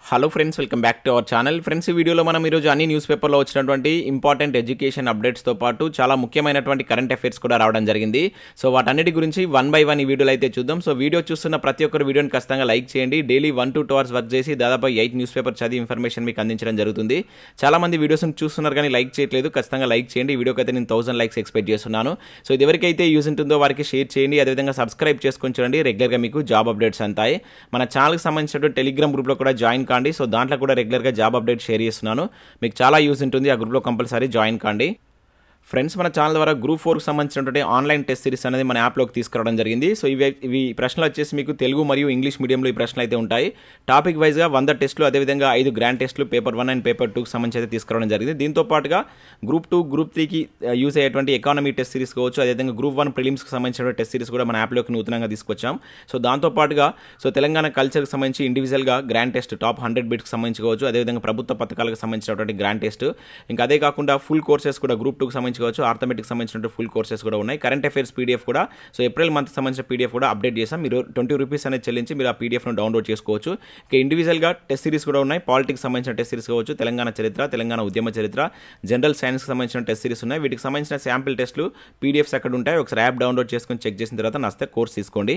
hello friends welcome back to our channel friends ఈ వీడియోలో మనం ఈరోజు అన్ని న్యూస్ పేపర్లో వచ్చినటువంటి ఇంపార్టెంట్ ఎడ్యుకేషన్ అప్డేట్స్తో పాటు చాలా ముఖ్యమైనటువంటి కరెంట్ అఫైర్స్ కూడా రావడం జరిగింది సో వాటన్నిటి గురించి వన్ బై వన్ ఈ వీడియోలో అయితే చూద్దాం సో వీడియో చూస్తున్న ప్రతి ఒక్కరు వీడియోని ఖచ్చితంగా లైక్ చేయండి daily one to two hours work చేసి దాదాపు ఎయిట్ న్యూస్ పేపర్ చదివి ఇన్ఫర్మేషన్ మీకు అందించడం జరుగుతుంది చాలా మంది వీడియోస్ని చూస్తున్నారు కానీ లైక్ చేయట్లేదు ఖచ్చితంగా లైక్ చేయండి ఈ వీడియోకి అయితే నేను థౌసండ్ లైక్స్ ఎక్స్పెక్ట్ చేస్తున్నాను సో ఇది ఎవరికైతే యూజ్ ఉంటుందో వారికి షేర్ చేయండి అదేవిధంగా సబ్స్క్రైబ్ చేసుకొని చూడండి రెగ్యులర్గా మీకు జాబ్ అప్డేట్స్ అంతాయి మన ఛానల్కి సంబంధించినటువంటి టెలిగ్రామ్ గ్రూప్లో కూడా జాయిన్ కాండి సో దాంట్లో కూడా రెగ్యులర్గా జాబ్ అప్డేట్ షేర్ చేస్తున్నాను మీకు చాలా యూజ్ ఉంటుంది ఆ గ్రూప్లో కంపల్సరీ జాయిన్ కాండి ఫ్రెండ్స్ మన ఛానల్ ద్వారా గ్రూప్ ఫోర్కి సంబంధించినటువంటి ఆన్లైన్ టెస్ట్ సిరీస్ అనేది మన యాప్లోకి తీసుకురావడం జరిగింది సో ఇవి ఇవి ప్రశ్నలు వచ్చేసి మీకు తెలుగు మరియు ఇంగ్లీష్ మీడియంలో ఈ ప్రశ్నలు అయితే ఉంటాయి టాపిక్ వైజ్గా వంద టెస్టులు అదేవిధంగా ఐదు గ్రాండ్ టెస్టులు పేపర్ వన్ అండ్ పేపర్ టూకి సంబంధించి అయితే తీసుకురావడం జరిగింది దీంతో పాటుగా గ్రూప్ టూ గ్రూప్ త్రీకి యూజ్ అయ్యేటువంటి ఎకానమీ టెస్ట్ సిరీస్ కావచ్చు అదేవిధంగా గ్రూప్ వన్ ప్రిలిమ్స్కి సంబంధించిన టెస్ట్ సిరీస్ కూడా మన యాప్లోకి నూతనంగా తీసుకొచ్చాం సో దాంతో పాటుగా సో తెలంగాణ కల్చర్కి సంబంధించి ఇండివిజువల్గా గ్రాండ్ టెస్ట్ టాప్ హండ్రెడ్ బిట్స్కి సంబంధించి కావచ్చు అదేవిధంగా ప్రభుత్వ పథకాలకు సంబంధించినటువంటి గ్రాండ్ టెస్ట్ ఇంకా అదే కాకుండా ఫుల్ కోర్సెస్ కూడా గ్రూప్ టూకి సంబంధించి కావచ్చు ఆర్థమెటిక్ సంబంధించిన ఫుల్ కోర్సెస్ కూడా ఉన్నాయి కరెంట్ అఫైర్స్ పీడిఎఫ్ కూడా సో ఏప్రిల్ మంత్ సంబంధించిన పీడిఎఫ్ కూడా అప్డేట్ చేసాం మీరు ట్వంటీ రూపీస్ అనేది చెల్లించి మీరు ఆ పీడిఎఫ్ను డౌన్లోడ్ చేసుకోవచ్చు ఇక ఇండివిజువల్గా టెస్ట్ సిరీస్ కూడా ఉన్నాయి పాలిటిక్స్ సంబంధించిన టెస్ట్ సిరీస్ కావచ్చు తెలంగాణ చరిత్ర తెలంగాణ ఉద్యమ చరిత్ర జనరల్ సైన్స్కి సంబంధించిన టెస్ట్ సిరీస్ ఉన్నాయి వీటికి సంబంధించిన శాంపిల్ టెస్ట్లు పీడిఎఫ్స్ ఎక్కడ ఉంటాయి ఒకసారి యాప్ డౌన్లోడ్ చేసుకొని చెక్ చేసిన తర్వాత నస్తే కోర్స్ తీసుకోండి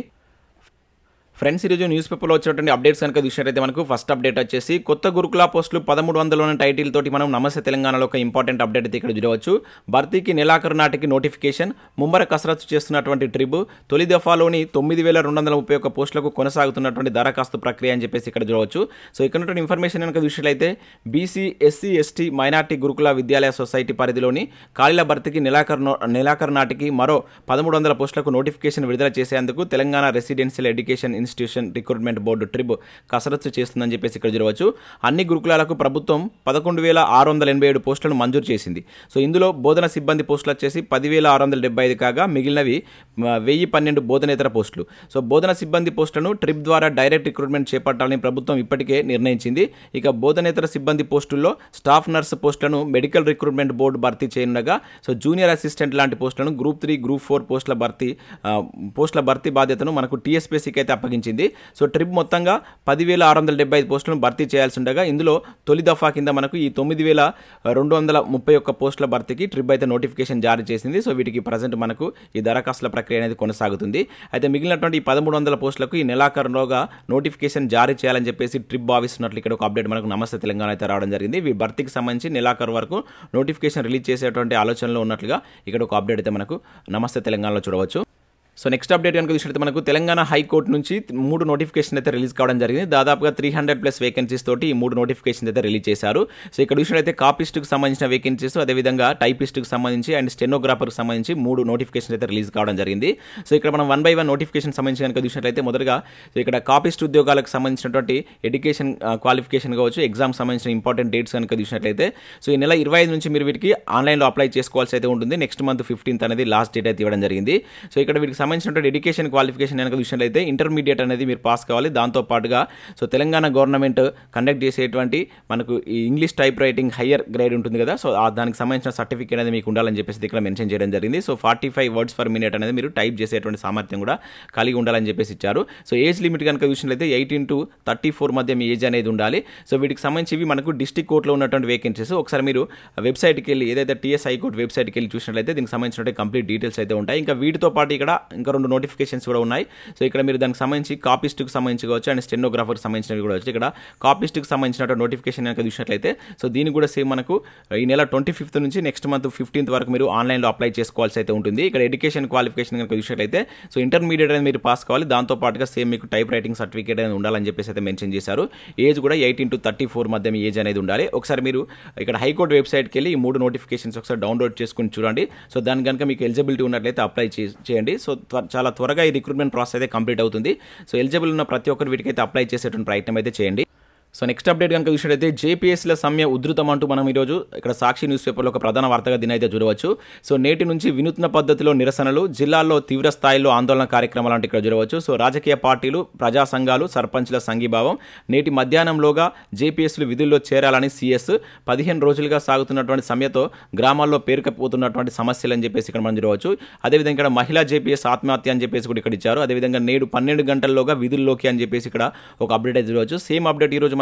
ఫ్రెండ్స్ ఈరోజు న్యూస్ పేపర్లో వచ్చినటువంటి అప్డేట్స్ కనుక చూసినట్టయితే మనకు ఫస్ట్ అప్డేట్ వచ్చేసి కొత్త గురుకుల పోస్టులు పదమూడు వందల ఉన్న టైటిల్ తోటి మనం నమస్తే తెలంగాణలో ఒక ఇంపార్టెంట్ అప్డేట్ అయితే ఇక్కడ చూడవచ్చు భర్తీకి నెలాఖరు నాటికి నోటిఫికేషన్ ముమ్మర కసరత్తు చేస్తున్నటువంటి ట్రిబ్ తొలి దఫాలోని తొమ్మిది వేల రెండు వందల ముప్పై ఒక్క పోస్టులకు కొనసాగుతున్నటువంటి దరఖాస్తు ప్రక్రియ అని చెప్పేసి ఇక్కడ చూడవచ్చు సో ఇక్కడ ఉన్నటువంటి ఇన్ఫర్మేషన్ కనుక చూసినట్లయితే బీసీ ఎస్సీ ఎస్టీ మైనార్టీ గురుకుల విద్యాలయ సొసైటీ పరిధిలోని ఖాళీల భర్తీకి నెలాఖరు నో- నెలాఖరు నాటికి మరో పదమూడు వందల పోస్టులకు నోటిఫికేషన్ విడుదల చేసేందుకు Telangana residential education institution recruitment board ట్రిబ్ కసరత్తు చేస్తుందని చెప్పేసి ఇక్కడ చూడవచ్చు అన్ని గురుకులాలకు ప్రభుత్వం పదకొండు వేల ఆరు వందల ఎనభై ఏడు పోస్టులను మంజూరు చేసింది సో ఇందులో బోధన సిబ్బంది పోస్టులు వచ్చేసి పదివేల ఆరు వందల డెబ్బై ఐదు కాగా మిగిలినవి మ, వెయ్యి పన్నెండు బోధనేతర పోస్టులు సో బోధన సిబ్బంది పోస్టులను ట్రిప్ ద్వారా డైరెక్ట్ రిక్రూట్మెంట్ చేపట్టాలని ప్రభుత్వం ఇప్పటికే నిర్ణయించింది ఇక బోధనేతర సిబ్బంది పోస్టుల్లో స్టాఫ్ నర్స్ పోస్టులను మెడికల్ రిక్రూట్మెంట్ బోర్డు భర్తీ చేయనుండగా సో జూనియర్ అసిస్టెంట్ లాంటి పోస్టులను గ్రూప్ త్రీ గ్రూప్ ఫోర్ పోస్టుల భర్తీ ఆ, పోస్టుల భర్తీ బాధ్యతను మనకు టీఎస్పీసీకి అయితే అప్పగించింది సో ట్రిప్ మొత్తంగా పదివేల ఆరు వందల డెబ్బై ఐదు పోస్టులను భర్తీ చేయాల్సి ఉండగా ఇందులో తొలి దఫా కింద మనకు ఈ తొమ్మిది వేల రెండు వందల ముప్పై ఒక్క పోస్టుల భర్తీకి ట్రిప్ అయితే నోటిఫికేషన్ జారీ చేసింది సో వీటికి ప్రజెంట్ మనకు ఈ దరఖాస్తుల ప్రక్రియ అనేది కొనసాగుతుంది అయితే మిగిలినటువంటి ఈ పదమూడు వందల పోస్టులకు ఈ నెలాఖరులోగా నోటిఫికేషన్ జారీ చేయాలని చెప్పేసి ట్రిప్ భావిస్తున్నట్లు ఇక్కడ ఒక అప్డేట్ మనకు నమస్తే తెలంగాణ అయితే రావడం జరిగింది ఈ భర్తీకి సంబంధించి నెలాఖరు వరకు నోటిఫికేషన్ రిలీజ్ చేసేటువంటి ఆలోచనలో ఉన్నట్లుగా ఇక్కడ ఒక అప్డేట్ అయితే మనకు నమస్తే తెలంగాణలో చూడవచ్చు సో నెక్స్ట్ అప్డేట్ కనుక చూసినట్టు మనకు తెలంగాణ హైకోర్టు నుంచి మూడు నోటిఫికేషన్ అయితే రిలీజ్ కావడం జరిగింది దాదాపుగా త్రీ హండ్రెడ్ ప్లస్ వేకెన్సీస్ తోటి ఈ మూడు నోటిఫికేషన్ అయితే రిలీజ్ చేశారు సో ఇక్కడ చూసినట్లయితే కాపిస్ట్కి సంబంధించిన వేకెన్సీస్ అదేవిధంగా టైపిస్ట్కి సంబంధించి అండ్ స్టెనోగ్రాఫర్కి సంబంధించి మూడు నోటిఫికేషన్ అయితే రిలీజ్ కావడం జరిగింది సో ఇక్కడ మనం వన్ బై వన్ నోటిఫికేషన్ సంబంధించి కనుక చూసినట్లయితే మొదటగా సో ఇక్కడ కాపిస్ట్ ఉద్యోగాలకు సంబంధించినటువంటి ఎడ్యుకేషన్ క్వాలిఫికేషన్ కావచ్చు ఎగ్జామ్ సంబంధించిన ఇంపార్టెంట్ డేట్స్ కనుక చూసినట్లయితే సో ఈ నెల ఇరవై ఐదు నుంచి మీరు వీటికి ఆన్లైన్లో అప్లై చేసుకోవాల్సి అయితే ఉంటుంది నెక్స్ట్ మంత్ ఫిఫ్టీన్త్ అనేది లాస్ట్ డేట్ అయితే ఇవ్వడం జరిగింది సో ఇక్కడ వీటికి సంబంధించినటువంటి ఎడ్యుకేషన్ క్వాలిఫికేషన్ కనుక చూసినట్లయితే ఇంటర్మీడియట్ అనేది మీరు పాస్ కావాలి దాంతో పాటుగా సో తెలంగాణ గవర్నమెంట్ కండక్ట్ చేసేటువంటి మనకు ఈ English type writing higher grade ఉంటుంది కదా సో ఆ దానికి సంబంధించిన సర్టిఫికేట్ అనేది మీకు ఉండాలని చెప్పేసి ఇక్కడ మెన్షన్ చేయడం జరిగింది so forty five words per minute అనేది మీరు టైప్ చేసేటువంటి సామర్థ్యం కూడా కలిగి ఉండాలని చెప్పేసి ఇచ్చారు సో ఏజ్ లిమిట్ కనుక చూసినట్లయితే ఎయిటీన్ టు థర్టీ ఫోర్ మధ్య మీ ఏజ్ అనేది ఉండాలి సో వీటికి సంబంధించి ఇవి మనకు డిస్టిక్ కోర్టులో ఉన్నటువంటి వేకెన్సీస్ ఒకసారి మీరు వెబ్సైట్కి వెళ్ళి ఏదైతే టీఎస్ హైకోర్టు వెబ్సైట్కి వెళ్ళి చూసినట్లయితే దీనికి సంబంధించిన కంప్లీట్ డీటెయిల్స్ అయితే ఉంటాయి ఇంకా వీటితో పాటు ఇక్కడ ఇంకా రెండు నోటిఫికేషన్స్ కూడా ఉన్నాయి సో ఇక్కడ మీరు దానికి సంబంధించి కాపిస్ట్కి సంబంధించి కావచ్చు అండ్ స్టెనోగ్రాఫర్కి సంబంధించినవి కూడా వచ్చి ఇక్కడ కాపిస్ట్కి సంబంధించిన నోటిఫికేషన్ కనుక చూసినట్లయితే సో దీనికి కూడా సేమ్ మనకు ఈ నెల ట్వంటీ ఫిఫ్త్ నుంచి నెక్స్ట్ మంత్ ఫిఫ్టీన్త్ వరకు మీరు ఆన్లైన్లో అప్లై చేసుకోవాల్సి అయితే ఉంటుంది ఇక్కడ ఎడ్యుకేషన్ క్వాలిఫికేషన్ కనుక చూసినట్లయితే సో ఇంటర్మీడియట్ అనేది మీరు పాస్ కావాలి దాంతో పాటుగా సేమ్ మీకు టైప్ రైటింగ్ సర్టిఫికేట్ అనేది ఉండాలని చెప్పేసి అయితే మెన్షన్ చేశారు ఏజ్ కూడా ఎయిటీన్ టు థర్టీ ఫోర్ మధ్య మీ ఏజ్ అనేది ఉండాలి ఒకసారి మీరు ఇక్కడ హైకోర్టు వెబ్సైట్కి వెళ్ళి ఈ మూడు నోటిఫికేషన్స్ ఒకసారి డౌన్లోడ్ చేసుకుని చూడండి సో దాని కనుక మీకు ఎలిజిబిలిటీ ఉన్నట్లయితే అప్లై చే- చేయండి సో త్వ- చాలా త్వరగా ఈ రిక్రూట్మెంట్ ప్రాసెస్ అయితే కంప్లీట్ అవుతుంది సో ఎలిజిబుల్ ఉన్న ప్రతి ఒక్కరు వీటికైతే అప్లై చేసేటువంటి ప్రయత్నం అయితే చేయండి సో నెక్స్ట్ అప్డేట్ కనుక చూసినట్లయితే జేపీఎస్ల సమ్మె ఉధృతం అంటూ మనం ఈరోజు ఇక్కడ సాక్షి న్యూస్ పేపర్లో ఒక ప్రధాన వార్తగా దీని అయితే చూడవచ్చు సో నేటి నుంచి వినూత్న పద్ధతిలో నిరసనలు జిల్లాల్లో తీవ్ర స్థాయిలో ఆందోళన కార్యక్రమాలు అంటే ఇక్కడ చూడవచ్చు సో రాజకీయ పార్టీలు ప్రజా సంఘాలు సర్పంచ్ల సంఘీభావం నేటి మధ్యాహ్నంలోగా జేపీఎస్లు విధుల్లో చేరాలని సీఎస్ పదిహేను రోజులుగా సాగుతున్నటువంటి సమ్మెతో గ్రామాల్లో పేరుకపోతున్నటువంటి సమస్యలు అని చెప్పేసి ఇక్కడ మనం చూడవచ్చు అదేవిధంగా ఇక్కడ మహిళా జేపీఎస్ ఆత్మహత్య అని చెప్పేసి కూడా ఇక్కడ ఇచ్చారు అదేవిధంగా నేడు పన్నెండు గంటల్లోగా విధుల్లోకి అని చెప్పేసి ఇక్కడ ఒక అప్డేట్ అయితే చూడవచ్చు సేమ్ అప్డేట్ ఈ రోజు మన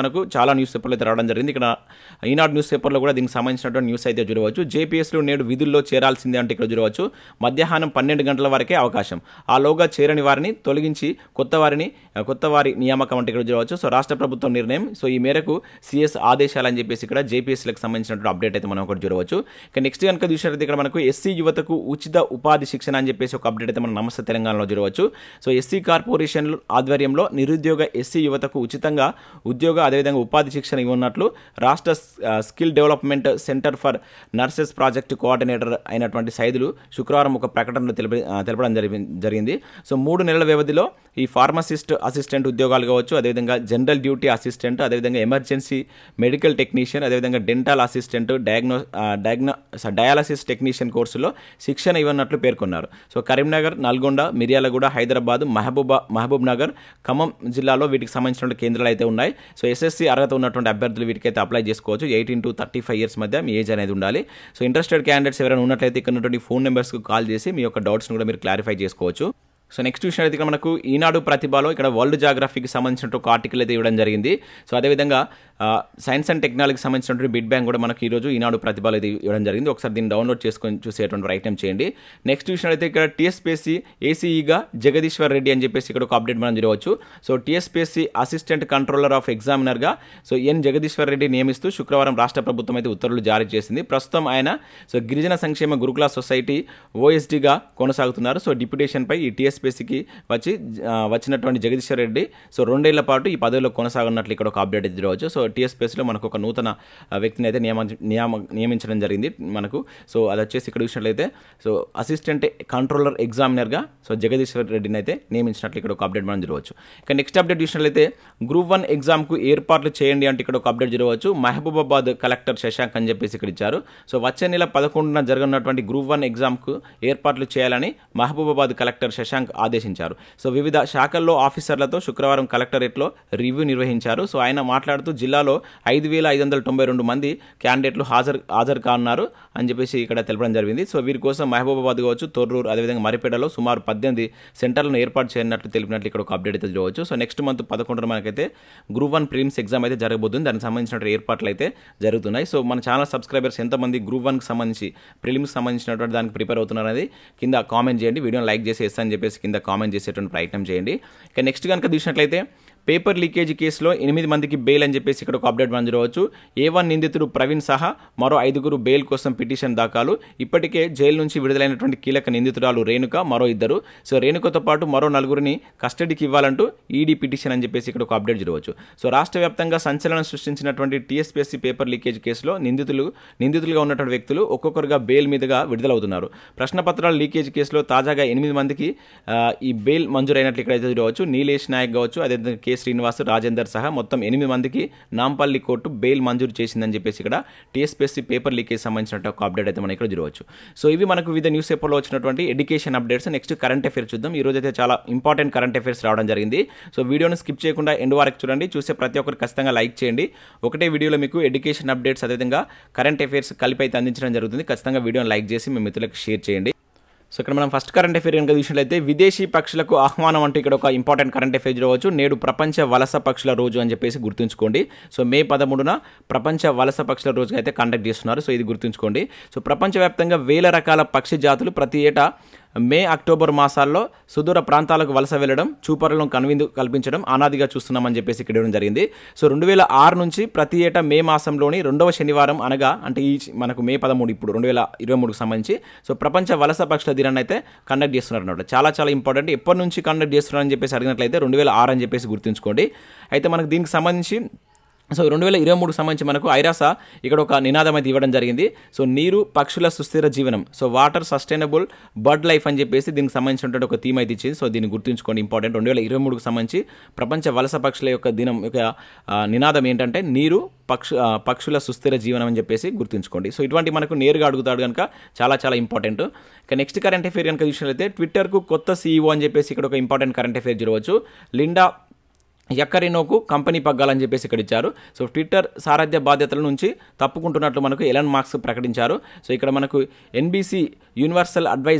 మనకు చాలా న్యూస్ పేపర్లు అయితే రావడం జరిగింది ఇక్కడ ఈనాడు న్యూస్ పేపర్లో కూడా దీనికి సంబంధించినటువంటి న్యూస్ అయితే చూడవచ్చు జేపీఎస్లో నేడు విధుల్లో చేరాల్సిందే అంటే ఇక్కడ చూడవచ్చు మధ్యాహ్నం పన్నెండు గంటల వరకే అవకాశం ఆ లోగా చేరని వారిని తొలగించి కొత్త వారిని కొత్త వారి నియామకం అంటే ఇక్కడ చూడవచ్చు సో రాష్ట్ర ప్రభుత్వం నిర్ణయం సో ఈ మేరకు సిఎస్ ఆదేశాలు అని చెప్పేసి ఇక్కడ జేపీఎస్లకు సంబంధించినటువంటి అప్డేట్ అయితే మనం ఒకటి చూడవచ్చు ఇక నెక్స్ట్ కనుక చూసినట్లయితే ఇక్కడ మనకు ఎస్సీ యువతకు ఉచిత ఉపాధి శిక్షణ అని చెప్పేసి ఒక అప్డేట్ అయితే మనం నమస్తే తెలంగాణలో చూడవచ్చు సో ఎస్సీ కార్పొరేషన్ ఆధ్వర్యంలో నిరుద్యోగ ఎస్సీ యువతకు ఉచితంగా ఉద్యోగ అదేవిధంగా ఉపాధి శిక్షణ ఇవ్వనున్నట్లు రాష్ట్ర ఆ, skill development centre for nurses project coordinator అయినటువంటి సైదులు శుక్రవారం ఒక ప్రకటనలో తెలిపి ఆ, తెలపడం జరిగి- జరిగింది సో మూడు నెలల వ్యవధిలో ఈ ఫార్మసిస్ట్ అసిస్టెంట్ ఉద్యోగాలు కావచ్చు అదేవిధంగా జనరల్ డ్యూటీ అసిస్టెంట్ అదేవిధంగా ఎమర్జెన్సీ మెడికల్ టెక్నీషియన్ అదేవిధంగా డెంటల్ అసిస్టెంట్ డయాగ్నో ఆ, డయాగ్నో స- డయాలసిస్ టెక్నీషియన్ కోర్సులో శిక్షణ ఇవ్వనున్నట్లు పేర్కొన్నారు సో కరీంనగర్ నల్గొండ మిర్యాలగూడ హైదరాబాద్ మహబూబా మహబూబ్ నగర్ ఖమ్మం జిల్లాలో వీటికి సంబంధించిన కేంద్రాలు అయితే ఉన్నాయి సో ఎస్ఎస్సీ అర్హత ఉన్నటువంటి అభ్యర్థులు వీటికైతే అప్లై చేసుకోవచ్చు eighteen to thirty five years మధ్య మీ ఏజ్ అనేది ఉండాలి సో ఇంట్రెస్టెడ్ క్యాండిడేట్స్ ఎవరైనా ఉన్నట్లయితే ఇక్కడ ఉన్నటువంటి ఫోన్ నెంబర్స్కి కాల్ చేసి మీ యొక్క డౌట్స్ని కూడా మీరు క్లారిఫై చేసుకోవచ్చు సో నెక్స్ట్ చూసినట్లయితే ఇక్కడ మనకు ఈనాడు ప్రతిభలో ఇక్కడ వరల్డ్ జాగ్రఫీకి సంబంధించిన ఒక ఆర్టికల్ అయితే ఇవ్వడం జరిగింది సో అదేవిధంగా ఆ, సైన్స్ అండ్ టెక్నాలజీకి సంబంధించినటువంటి బిడ్ బ్యాంక్ కూడా మనకి ఈరోజు ఈనాడు ప్రతిభలో అయితే ఇవ్వడం జరిగింది ఒకసారి దీన్ని డౌన్లోడ్ చేసుకొని చూసేటువంటి ప్రయత్నం చేయండి నెక్స్ట్ చూసినట్లయితే ఇక్కడ టీఎస్పీఎస్సీ ఏసీఈగా జగదీశ్వర్ రెడ్డి అని చెప్పేసి ఇక్కడ ఒక అప్డేట్ మనం చూడవచ్చు so TSPSC assistant controller of ఎగ్జామినర్గా సో ఎన్ జగదీశ్వర్ రెడ్డి నియమిస్తూ శుక్రవారం రాష్ట్ర ప్రభుత్వం అయితే ఉత్తర్వులు జారీ చేసింది ప్రస్తుతం ఆయన సో గిరిజన సంక్షేమ గురుకుల సొసైటీ ఓఎస్డీగా కొనసాగుతున్నారు సో డిప్యుటేషన్పై ఈ టీఎస్పీఎస్సీకి వచ్చి ఆ, వచ్చినటువంటి జగదీశ్వర్ రెడ్డి సో రెండేళ్ల పాటు ఈ పదవిలో కొనసాగనున్నట్లు ఇక్కడ ఒక అప్డేట్ అయితే చూడవచ్చు సో టీఎస్పీఎస్లో మనకు ఒక నూతన ఆ, వ్యక్తిని అయితే నియమ నియామ నియమించడం జరిగింది మనకు సో అది వచ్చేసి ఇక్కడ చూసినట్లయితే సో అసిస్టెంట్ కంట్రోలర్ ఎగ్జామినర్గా సో జగదీశ్వర్ రెడ్డిని అయితే నియమించినట్లు ఇక్కడ ఒక అప్డేట్ మనం చూడవచ్చు ఇక నెక్స్ట్ అప్డేట్ చూసినట్లయితే గ్రూప్ వన్ ఎగ్జామ్కు ఏర్పాట్లు చేయండి అంటే ఇక్కడ ఒక అప్డేట్ చూడవచ్చు మహబూబాబాద్ కలెక్టర్ శశాంక్ అని చెప్పేసి ఇక్కడ ఇచ్చారు సో వచ్చే నెల పదకొండున జరగనున్నటువంటి గ్రూప్ వన్ ఎగ్జామ్కు ఏర్పాట్లు చేయాలని మహబూబాబాద్ కలెక్టర్ శశాంక్ ఆదేశించారు సో వివిధ శాఖల్లో ఆఫీసర్లతో శుక్రవారం కలెక్టరేట్లో రివ్యూ నిర్వహించారు సో ఆయన మాట్లాడుతూ జిల్లాలో ఐదు వేల ఐదు వందల తొంభై రెండు మంది క్యాండిడేట్లు హాజరు హాజరు కానున్నారు అని చెప్పేసి ఇక్కడ తెలపడం జరిగింది సో వీరి కోసం మహబూబాబాద్ కావచ్చు తొర్రూరు అదేవిధంగా మరిపేటలో సుమారు పద్దెనిమిది సెంటర్లను ఏర్పాటు చేయనట్లు తెలిపినట్లు ఇక్కడ ఒక అప్డేట్ అయితే చూడవచ్చు సో నెక్స్ట్ మంత్ పదకొండున మనకైతే గ్రూప్ వన్ ప్రిలిమ్స్ ఎగ్జామ్ అయితే జరగబోతుంది దానికి సంబంధించిన ఏర్పాట్లు అయితే జరుగుతున్నాయి సో మన ఛానల్ సబ్స్క్రైబర్స్ ఎంతమంది గ్రూప్ వన్కి సంబంధించి ప్రిలిమ్స్ సంబంధించినటువంటి దానికి ప్రిపేర్ అవుతున్నారు అనేది కింద కామెంట్ చేయండి వీడియోని లైక్ చేసి ఇస్తా అని చెప్పేసి కింద కామెంట్ చేసేటువంటి ప్రయత్నం చేయండి ఇక నెక్స్ట్ కనుక చూసినట్లయితే పేపర్ లీకేజ్ కేసులో ఎనిమిది మందికి బెయిల్ అని చెప్పేసి ఇక్కడ ఒక అప్డేట్ మనం చూడవచ్చు ఏ వన్ నిందితుడు ప్రవీణ్ సహా మరో ఐదుగురు బెయిల్ కోసం పిటిషన్ దాఖలు ఇప్పటికే జైలు నుంచి విడుదలైనటువంటి కీలక నిందితురాలు రేణుక మరో ఇద్దరు సో రేణుకతో పాటు మరో నలుగురిని కస్టడీకి ఇవ్వాలంటూ ఈడీ పిటిషన్ అని చెప్పేసి ఇక్కడ ఒక అప్డేట్ చూడవచ్చు సో రాష్ట్ర వ్యాప్తంగా సంచలనం సృష్టించినటువంటి టీఎస్పీఎస్సీ పేపర్ లీకేజ్ కేసులో నిందితులు నిందితులుగా ఉన్నటువంటి వ్యక్తులు ఒక్కొక్కరుగా బెయిల్ మీదుగా విడుదలవుతున్నారు ప్రశ్నపత్రాల లీకేజ్ కేసులో తాజాగా ఎనిమిది మందికి ఆ, ఈ బెయిల్ మంజూరైనట్లు ఇక్కడైతే చూడవచ్చు నీలేష్ నాయక్ కావచ్చు అదేవిధంగా కె శ్రీనివాస్ రాజేందర్ సహా మొత్తం ఎనిమిది మందికి నాంపల్లి కోర్టు బెయిల్ మంజూరు చేసిందని చెప్పేసి ఇక్కడ టీఎస్పీఎస్సీ పేపర్ లీకేజ్ సంబంధించిన ఒక అప్డేట్ అయితే మనం ఇక్కడ చూడవచ్చు సో ఇవి మనకు వివిధ న్యూస్ పేపర్లో వచ్చినటువంటి education updates next current affairs చూద్దాం ఈ రోజు అయితే చాలా ఇంపార్టెంట్ కరెంట్ అఫేర్స్ రావడం జరిగింది సో వీడియోని స్కిప్ చేయకుండా ఎండ్ వరకు చూడండి చూసే ప్రతి ఒక్కరు ఖచ్చితంగా లైక్ చేయండి ఒకటే వీడియోలో మీకు ఎడ్యుకేషన్ అప్డేట్స్ అదేవిధంగా కరెంట్ అఫేర్స్ కలిపి అయితే అందించడం జరుగుతుంది ఖచ్చితంగా వీడియోని లైక్ చేసి మీ మిత్రులకు షేర్ చేయండి సో ఇక్కడ మనం ఫస్ట్ కరెంట్ అఫేర్ కనుక చూసినట్లయితే విదేశీ పక్షులకు ఆహ్వానం అంటే ఇక్కడ ఒక ఇంపార్టెంట్ కరెంట్ అఫేర్ చూడవచ్చు నేడు ప్రపంచ వలస పక్షుల రోజు అని చెప్పేసి గుర్తుంచుకోండి సో మే పదమూడున ప్రపంచ వలస పక్షుల రోజుగా అయితే కండక్ట్ చేస్తున్నారు సో ఇది గుర్తుంచుకోండి సో ప్రపంచవ్యాప్తంగా వేల రకాల పక్షి జాతులు ప్రతి ఏటా మే అక్టోబర్ మాసాల్లో సుదూర ప్రాంతాలకు వలస వెళ్ళడం చూపరులను కనువిందు కల్పించడం అనాదిగా చూస్తున్నామని చెప్పేసి ఇక్కడ ఇవ్వడం జరిగింది సో రెండు వేల ఆరు నుంచి ప్రతి ఏటా మే మాసంలోని రెండవ శనివారం అనగా అంటే ఈ మనకు మే పదమూడు ఇప్పుడు రెండు వేల ఇరవై మూడుకు సంబంధించి సో ప్రపంచ వలస పక్షుల దినాన్ని అయితే కండక్ట్ చేస్తున్నారు అనమాట చాలా చాలా ఇంపార్టెంట్ ఎప్పటి నుంచి కండక్ట్ చేస్తున్నారని చెప్పేసి అడిగినట్లయితే రెండు వేల ఆరు అని చెప్పేసి గుర్తుంచుకోండి అయితే మనకు దీనికి సంబంధించి సో రెండు వేల ఇరవై మూడుకు సంబంధించి మనకు ఐరాస ఇక్కడ ఒక నినాదం అయితే ఇవ్వడం జరిగింది సో నీరు పక్షుల సుస్థిర జీవనం so water sustainable bird life అని చెప్పేసి దీనికి సంబంధించినటువంటి ఒక థీమ్ అయితే ఇచ్చింది సో దీన్ని గుర్తుంచుకోండి ఇంపార్టెంట్ రెండు వేల ఇరవై మూడుకు సంబంధించి ప్రపంచ వలస పక్షుల యొక్క దినం యొక్క ఆ, నినాదం ఏంటంటే నీరు పక్షు ఆ, పక్షుల సుస్థిర జీవనం అని చెప్పేసి గుర్తుంచుకోండి సో ఇటువంటి మనకు నేరుగా అడుగుతాడు కనుక చాలా చాలా ఇంపార్టెంట్ ఇక నెక్స్ట్ కరెంట్ అఫేర్ కనుక చూసినట్లయితే ట్విట్టర్కు కొత్త సీఈఓ అని చెప్పేసి ఇక్కడ ఒక ఇంపార్టెంట్ కరెంట్ అఫేర్ చూడవచ్చు లిండా ఎక్కరినోకు కంపెనీ పగ్గాలని చెప్పేసి ఇక్కడ ఇచ్చారు సో ట్విట్టర్ సారథ్య బాధ్యతల నుంచి తప్పుకుంటున్నట్లు మనకు ఎలన్ మార్క్స్ ప్రకటించారు సో ఇక్కడ మనకు ఎన్బీసీ యూనివర్సల్ అడ్వైజరింగ్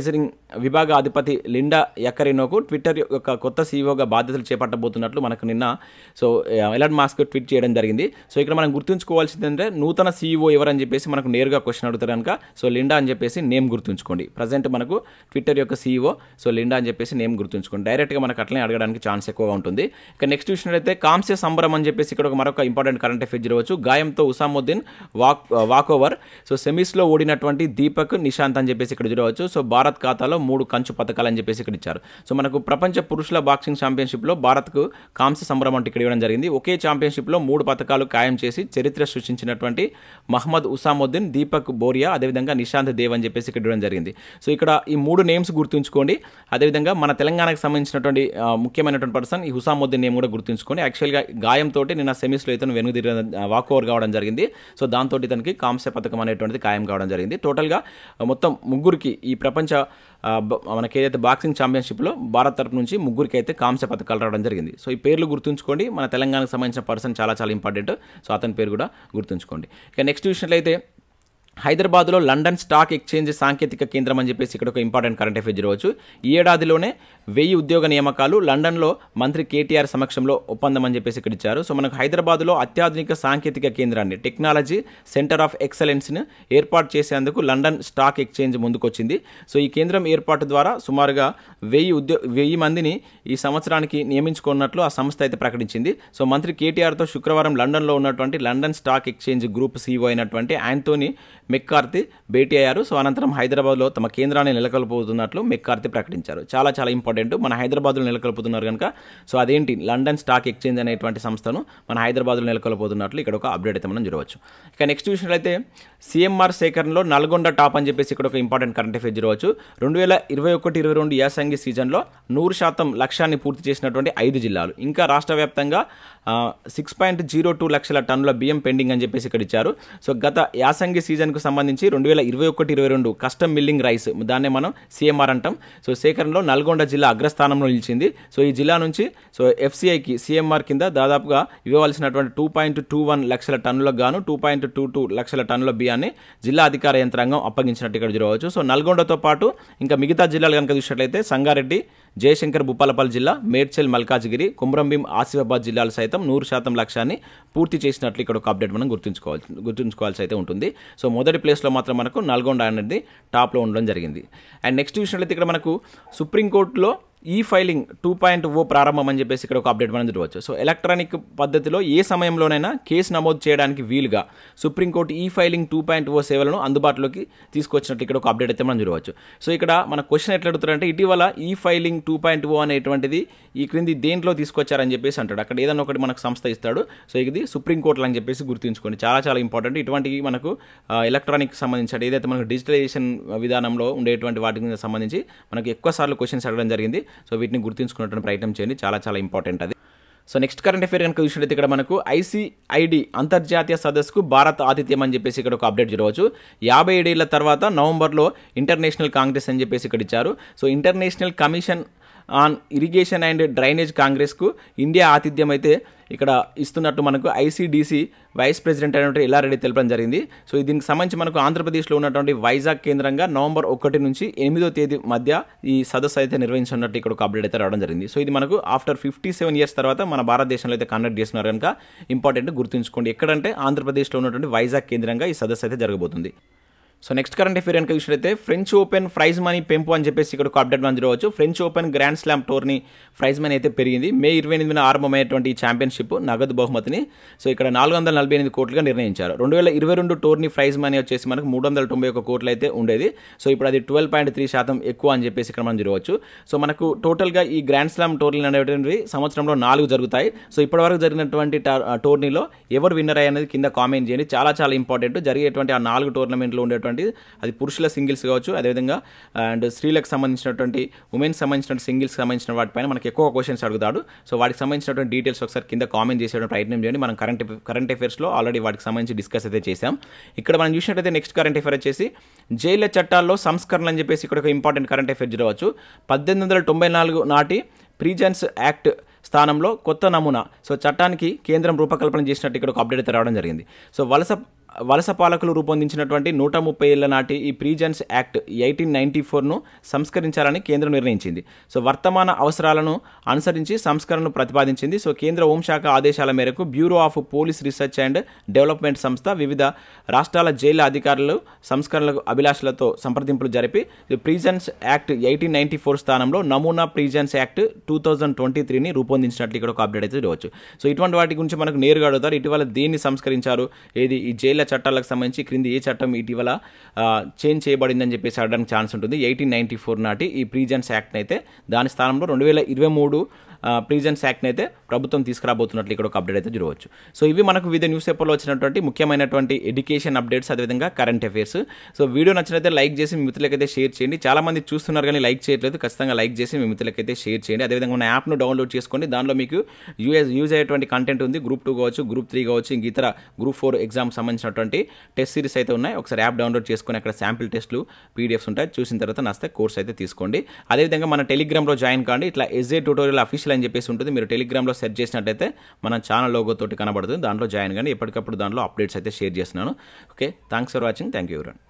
విభాగ అధిపతి లిండా ఎకరినోకు ట్విట్టర్ యొక్క కొత్త సీఈఓగా బాధ్యతలు చేపట్టబోతున్నట్లు మనకు నిన్న సో ఎలాన్ మాస్క్ ట్వీట్ చేయడం జరిగింది సో ఇక్కడ మనం గుర్తుంచుకోవాల్సింది ఏంటంటే నూతన సీఈఓ ఎవరని చెప్పేసి మనకు నేరుగా క్వశ్చన్ అడుగుతారు కనుక సో లిండా అని చెప్పేసి నేమ్ గుర్తుంచుకోండి ప్రజెంట్ మనకు ట్విట్టర్ యొక్క సీఈఓ సో లిండా అని చెప్పేసి నేమ్ గుర్తుంచుకోండి డైరెక్ట్గా మనకు అట్లనే అడగడానికి ఛాన్స్ ఎక్కువగా ఉంటుంది ఇక నెక్స్ట్ చూసినట్లయితే కాంస్య సంబరం అని చెప్పేసి ఇక్కడ ఒక మరొక ఇంపార్టెంట్ కరెంట్ అఫేర్ జరగవచ్చు గాయంతో Husamuddin walk walk over so సెమీస్లో ఓడినటువంటి దీపక్ నిశాంత్ అని చెప్పేసి ఇక్కడ చూడవచ్చు సో భారత్ ఖాతాలో మూడు కంచు పథకాలు అని చెప్పేసి ఇక్కడ ఇచ్చారు సో మనకు ప్రపంచ పురుషుల బాక్సింగ్ ఛాంపియన్షిప్లో భారత్కు కాంస్య సంబరం అంటే ఇక్కడ ఇవ్వడం జరిగింది ఒకే ఛాంపియన్షిప్లో మూడు పథకాలు ఖాయం చేసి చరిత్ర సృష్టించినటువంటి మహమ్మద్ ఉసాముద్దీన్ దీపక్ బోరియా అదేవిధంగా నిశాంత్ దేవ్ అని చెప్పేసి ఇక్కడ ఇవ్వడం జరిగింది సో ఇక్కడ ఈ మూడు నేమ్స్ గుర్తుంచుకోండి అదేవిధంగా మన తెలంగాణకు సంబంధించినటువంటి ఆ, ముఖ్యమైనటువంటి పర్సన్ ఈ హుసాముద్దీన్ నేమ్ కూడా గుర్తుంచుకోండి యాక్చువల్గా గాయంతో నిన్న సెమీస్లో ఇతను వెనుదిరిగిన వాక్ ఓవర్ కావడం జరిగింది సో దాంతో ఇతనికి కాంస్య పథకం అనేటువంటిది ఖాయం కావడం జరిగింది టోటల్గా ఆ, మొత్తం ముగ్గురికి ఈ ప్రపంచ ఆ, బ- మనకి ఏదైతే బాక్సింగ్ ఛాంపియన్షిప్లో భారత్ తరపు నుంచి ముగ్గురికి అయితే కాంస్య పథకాలు రావడం జరిగింది సో ఈ పేర్లు గుర్తుంచుకోండి మన తెలంగాణకు సంబంధించిన పర్సన్ చాలా చాలా ఇంపార్టెంట్ సో అతని పేరు కూడా గుర్తుంచుకోండి ఇక నెక్స్ట్ చూసినట్లయితే హైదరాబాద్లో లండన్ స్టాక్ ఎక్స్చేంజ్ సాంకేతిక కేంద్రం అని చెప్పేసి ఇక్కడ ఒక ఇంపార్టెంట్ కరెంట్ అఫేర్ జరగవచ్చు ఈ ఏడాదిలోనే వెయ్యి ఉద్యోగ నియామకాలు లండన్లో మంత్రి కేటీఆర్ సమక్షంలో ఒప్పందం అని చెప్పేసి ఇక్కడ ఇచ్చారు సో మనకు హైదరాబాద్లో అత్యాధునిక సాంకేతిక కేంద్రాన్ని టెక్నాలజీ సెంటర్ ఆఫ్ ఎక్సలెన్స్ని ఏర్పాటు చేసేందుకు లండన్ స్టాక్ ఎక్స్చేంజ్ ముందుకొచ్చింది సో ఈ కేంద్రం ఏర్పాటు ద్వారా సుమారుగా వెయ్యి ఉద్యో వెయ్యి మందిని ఈ సంవత్సరానికి నియమించుకున్నట్లు ఆ సంస్థ అయితే ప్రకటించింది సో మంత్రి కేటీఆర్తో శుక్రవారం లండన్లో ఉన్నటువంటి London stock exchange group CEO అయినటువంటి యాంటోనీ మెక్కార్తి భేటీ అయ్యారు సో అనంతరం హైదరాబాద్లో తమ కేంద్రాన్ని నెలకొల్పుతున్నట్లు మెక్కార్తి ప్రకటించారు చాలా చాలా ఇంపార్టెంట్ మన హైదరాబాద్లో నెలకొల్పుతున్నారు కనుక సో అదేంటి లండన్ స్టాక్ ఎక్స్చేంజ్ అనేటువంటి సంస్థను మన హైదరాబాద్లో నెలకొల్పుతున్నట్లు ఇక్కడ ఒక అప్డేట్ అయితే మనం చూడవచ్చు ఇక నెక్స్ట్ చూసినట్లయితే సీఎంఆర్ సేకరణలో నల్గొండ టాప్ అని చెప్పేసి ఇక్కడ ఒక ఇంపార్టెంట్ కరెంట్ అఫేర్ చూడవచ్చు రెండు వేల ఇరవై ఒకటి ఇరవై రెండు యాసంగి సీజన్లో నూరు శాతం లక్ష్యాన్ని పూర్తి చేసినటువంటి ఐదు జిల్లాలు ఇంకా రాష్ట్ర వ్యాప్తంగా సిక్స్ పాయింట్ జీరో టూ లక్షల టన్నుల బియ్యం పెండింగ్ అని చెప్పేసి ఇక్కడ ఇచ్చారు సో గత యాసంగి సీజన్కు సంబంధించి రెండు వేల ఇరవై ఒకటి ఇరవై రెండు కస్టమ్ మిల్లింగ్ రైస్ దాన్నే మనం సీఎంఆర్ అంటాం సో సేకరణలో నల్గొండ జిల్లా అగ్రస్థానంలో నిలిచింది సో ఈ జిల్లా నుంచి సో ఎఫ్సీఐకి సీఎంఆర్ కింద దాదాపుగా ఇవ్వవలసినటువంటి టూ పాయింట్ టూ వన్ లక్షల టన్నులకు గాను టూ పాయింట్ టూ టూ లక్షల టన్నుల బియ్యాన్ని జిల్లా అధికార యంత్రాంగం అప్పగించినట్టు ఇక్కడ చూడవచ్చు సో నల్గొండతో పాటు ఇంకా మిగతా జిల్లాలు కనుక చూసినట్లయితే సంగారెడ్డి జయశంకర్ భూపాలపల్లి జిల్లా మేడ్చల్ మల్కాజ్గిరి కుమ్రంభీం ఆసిఫాబాద్ జిల్లాలు సైతం నూరు శాతం లక్ష్యాన్ని పూర్తి చేసినట్లు ఇక్కడ ఒక అప్డేట్ మనం గుర్తుంచుకోవాలి గుర్తుంచుకోవాల్సి అయితే ఉంటుంది సో మొదటి ప్లేస్లో మాత్రం మనకు నల్గొండ అనేది టాప్లో ఉండడం జరిగింది అండ్ నెక్స్ట్ చూసినట్లయితే ఇక్కడ మనకు సుప్రీంకోర్టులో ఈ ఫైలింగ్ టూ పాయింట్ ఓ ప్రారంభం అని చెప్పేసి ఇక్కడ ఒక అప్డేట్ మనం చూడవచ్చు సో ఎలక్ట్రానిక్ పద్ధతిలో ఏ సమయంలోనైనా కేసు నమోదు చేయడానికి వీలుగా సుప్రీంకోర్టు ఈ ఫైలింగ్ టూ పాయింట్ ఓ సేవలను అందుబాటులోకి తీసుకొచ్చినట్టు ఇక్కడ ఒక అప్డేట్ అయితే మనం చూడవచ్చు సో ఇక్కడ మన క్వశ్చన్ ఎట్లా అడుగుతారంటే ఇటీవల ఈ ఫైలింగ్ టూ పాయింట్ ఓ అనేటువంటిది ఈ క్రింది దేంట్లో తీసుకొచ్చారని చెప్పేసి అంటాడు అక్కడ ఏదైనా ఒకటి మనకు సంస్థ ఇస్తాడు సో ఇది సుప్రీంకోర్టులో అని చెప్పేసి గుర్తుంచుకోండి చాలా చాలా ఇంపార్టెంట్ ఇటువంటి మనకు ఎలక్ట్రానిక్ సంబంధించిన ఏదైతే మనకు డిజిటలైజేషన్ విధానంలో ఉండేటువంటి వాటికి సంబంధించి మనకు ఎక్కువ సార్లు క్వశ్చన్స్ అడగడం జరిగింది సో వీటిని గుర్తుంచుకున్నటువంటి ప్రయత్నం చేయండి చాలా చాలా ఇంపార్టెంట్ అది సో నెక్స్ట్ కరెంట్ అఫేర్ కనుక చూసినట్లయితే ఇక్కడ మనకు ఐసీఐడి అంతర్జాతీయ సదస్సుకు భారత్ ఆతిథ్యం అని చెప్పేసి ఇక్కడ ఒక అప్డేట్ చూడవచ్చు యాభై ఏడేళ్ల తర్వాత నవంబర్లో ఇంటర్నేషనల్ కాంగ్రెస్ అని చెప్పేసి ఇక్కడ ఇచ్చారు so international commission on irrigation and drainage కాంగ్రెస్కు ఇండియా ఆతిథ్యం అయితే ఇక్కడ ఇస్తున్నట్టు మనకు ఐసీడీసీ వైస్ ప్రెసిడెంట్ అయినటువంటి ఎల్లారెడ్డి తెలపడం జరిగింది సో దీనికి సంబంధించి మనకు ఆంధ్రప్రదేశ్లో ఉన్నటువంటి వైజాగ్ కేంద్రంగా నవంబర్ ఒకటి నుంచి ఎనిమిదో తేదీ మధ్య ఈ సదస్సు అయితే నిర్వహించినట్టు ఇక్కడ ఒక అప్డేట్ అయితే రావడం జరిగింది సో ఇది మనకు ఆఫ్టర్ ఫిఫ్టీ సెవెన్ ఇయర్స్ తర్వాత మన భారతదేశంలో అయితే కండక్ట్ చేస్తున్నారు కనుక ఇంపార్టెంట్ గుర్తుంచుకోండి ఎక్కడంటే ఆంధ్రప్రదేశ్లో ఉన్నటువంటి వైజాగ్ కేంద్రంగా ఈ సదస్సు అయితే జరగబోతుంది సో నెక్స్ట్ కరెంట్ అఫేర్ కనుక చూసినట్లయితే ఫ్రెంచ్ ఓపెన్ ప్రైజ్ మనీ పెంపు అని చెప్పేసి ఇక్కడ ఒక అప్డేట్ మనం చూడవచ్చు French Open grand slam tourney prize money అయితే పెరిగింది మే ఇరవై ఎనిమిదిన ఆరంభమైనటువంటి ఈ ఛాంపియన్షిప్ నగదు బహుమతిని సో ఇక్కడ నాలుగు వందల నలభై ఎనిమిది కోట్లుగా నిర్ణయించారు రెండు వేల ఇరవై రెండు టోర్నీ ప్రైజ్ మనీ వచ్చేసి మనకు మూడు వందల తొంభై ఒక కోట్లు అయితే ఉండేది సో ఇప్పుడు అది ట్వెల్వ్ పాయింట్ త్రీ శాతం ఎక్కువ అని చెప్పేసి ఇక్కడ మనం చూడవచ్చు సో మనకు టోటల్గా ఈ గ్రాండ్ స్లామ్ టోర్నీలు అనేటువంటివి సంవత్సరంలో నాలుగు జరుగుతాయి సో ఇప్పటివరకు జరిగినటువంటి టోర్నీలో ఎవరు విన్నర్ అయ్యేది కింద కామెంట్ చేయండి చాలా చాలా ఇంపార్టెంట్ జరిగేటువంటి ఆ నాలుగు టోర్నమెంట్లో ఉండేటువంటి అది పురుషుల సింగిల్స్ కావచ్చు అదేవిధంగా అండ్ స్త్రీలకు సంబంధించినటువంటి ఉమెన్స్ సంబంధించిన సింగిల్స్ సంబంధించిన వాటిపైన మనకి ఎక్కువ క్వశ్చన్స్ అడుగుతాడు సో వాటికి సంబంధించినటువంటి డీటెయిల్స్ ఒకసారి కింద కామెంట్ చేసేటువంటి ప్రయత్నం చేయండి మనం కరెంట్ కరెంట్ అఫేర్స్లో ఆల్రెడీ వాటికి సంబంధించి డిస్కస్ అయితే చేసాం ఇక్కడ మనం చూసినట్టయితే నెక్స్ట్ కరెంట్ అఫేర్ వచ్చేసి జైళ్ళ చట్టాల్లో సంస్కరణలు అని చెప్పేసి ఇక్కడ ఒక ఇంపార్టెంట్ కరెంట్ అఫేర్ చూడవచ్చు పద్దెనిమిది వందల తొంభై నాలుగు నాటి ప్రీజన్స్ యాక్ట్ స్థానంలో కొత్త నమూనా సో చట్టానికి కేంద్రం రూపకల్పన చేసినట్టు ఇక్కడ ఒక అప్డేట్ అయితే రావడం జరిగింది సో వలస వలస పాలకులు రూపొందించినటువంటి నూట ముప్పై ఏళ్ల నాటి ఈ ప్రీజన్స్ యాక్ట్ ఎయిటీన్ నైన్టీ ఫోర్ను సంస్కరించాలని కేంద్రం నిర్ణయించింది సో వర్తమాన అవసరాలను అనుసరించి సంస్కరణను ప్రతిపాదించింది సో కేంద్ర హోంశాఖ ఆదేశాల మేరకు bureau of police research and development సంస్థ వివిధ రాష్ట్రాల జైళ్ల అధికారులు సంస్కరణలకు అభిలాషలతో సంప్రదింపులు జరిపి prisons act eighteen ninety four స్థానంలో నమూనా prisons act two thousand twenty త్రీని రూపొందించినట్లు ఇక్కడ ఒక అప్డేట్ అయితే చూడవచ్చు సో ఇటువంటి వాటి గురించి మనకు నేరుగా అడుగుతారు ఇటీవల దేన్ని సంస్కరించారు ఏది ఈ జైళ్ల చట్టాలకు సంబంధించి క్రింది ఏ చట్టం ఇటీవల చేంజ్ చేయబడిందని చెప్పేసి అడగడానికి ఛాన్స్ ఉంటుంది ఎయిటీన్ నైన్టీ ఫోర్ నాటి ఈ ప్రీజన్స్ యాక్ట్ని అయితే దాని స్థానంలో రెండు వేల ఇరవై మూడు ప్రీజన్స్ యాక్ట్ని అయితే ప్రభుత్వం తీసుకురాబోతున్నట్లు ఇక్కడ ఒక అప్డేట్ అయితే చూడవచ్చు సో ఇవి మనకు వివిధ న్యూస్ పేపర్లో వచ్చినటువంటి ముఖ్యమైనటువంటి ఎడ్యుకేషన్ అప్డేట్స్ అదేవిధంగా కరెంట్ అఫైర్స్ సో వీడియో నచ్చినైతే లైక్ చేసి మీ మిత్రులకైతే షేర్ చేయండి చాలా మంది చూస్తున్నారు కానీ లైక్ చేయట్లేదు ఖచ్చితంగా లైక్ చేసి మీ మిత్రులకైతే షేర్ చేయండి అదేవిధంగా మన యాప్ను డౌన్లోడ్ చేసుకోండి దానిలో మీకు యూఎస్ యూజ్ అయ్యేటువంటి కంటెంట్ ఉంది గ్రూప్ టూ కావచ్చు గ్రూప్ త్రీ కావచ్చు ఇంక ఇతర గ్రూప్ ఫోర్ ఎగ్జామ్ సంబంధించినటువంటి టెస్ట్ సిరీస్ అయితే ఉన్నాయి ఒకసారి యాప్ డౌన్లోడ్ చేసుకొని అక్కడ శాంపిల్ టెస్ట్లు పీడిఎఫ్స్ ఉంటాయి చూసిన తర్వాత నస్తే కోర్స్ అయితే తీసుకోండి అదేవిధంగా మన టెలిగ్రామ్లో జాయిన్ కాండి ఇట్లా ఎస్ఏ ట్యూటోరియల్ అఫీషియల్ అని చెప్పేసి ఉంటుంది మీరు టెలిగ్రామ్లో సెర్చ్ చేసినట్టయితే మన ఛానల్ లోగో తోటి కనబడుతుంది దాంట్లో జాయిన్ కానీ ఎప్పటికప్పుడు దాంట్లో అప్డేట్స్ అయితే షేర్ చేస్తున్నాను okay thanks for watching thank you ఎవరన్